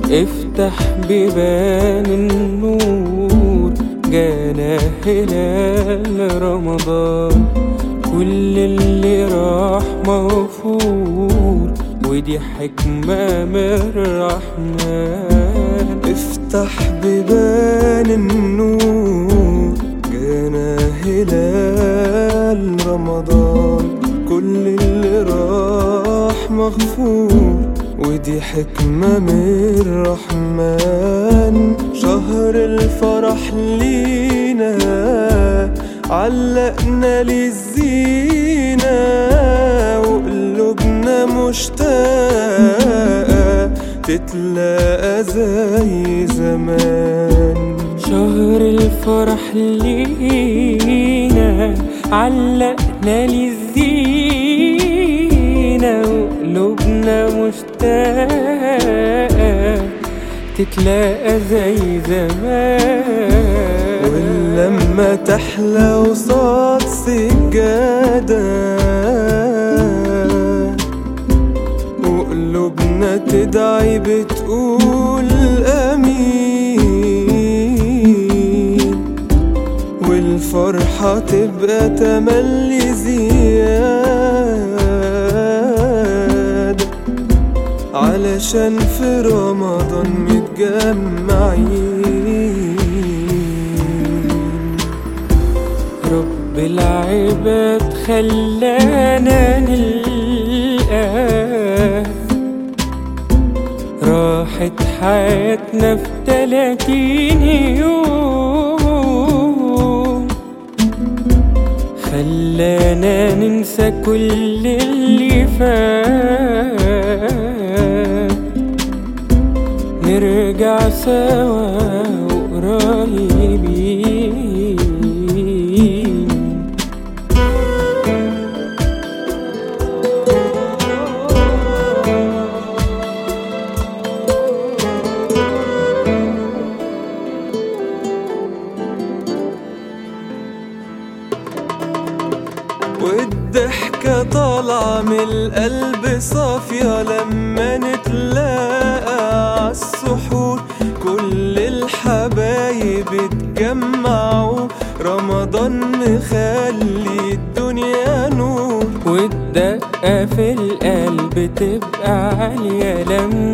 افتح بيبان النور جانا هلال رمضان كل اللي راح مغفور ودي حكمة من الرحمن افتح بيبان النور جانا هلال رمضان كل اللي راح مغفور ودي حكمة من الرحمن شهر الفرح لينا علقنا للزينة وقلوبنا مشتاقة تتلاقى زي زمان شهر الفرح لينا علقنا للزينة وقلوبنا مشتاقة تتلاقى زي زمان واللمة تحلى وصاد سجادة وقلوبنا تدعي بتقول أمين والفرحة تبقى تملي زيادة علشان في رمضان متجمعين رب العباد خلانا نلقاه راحت حياتنا في تلاتين يوم خلانا ننسى كل اللي فات نرجع سوا وقريبين والضحكة طالعة من القلب صافية لما نتلاقى عالسحور كل الحبايب اتجمعوا رمضان مخلي الدنيا نور والدقة في القلب تبقى عالية لما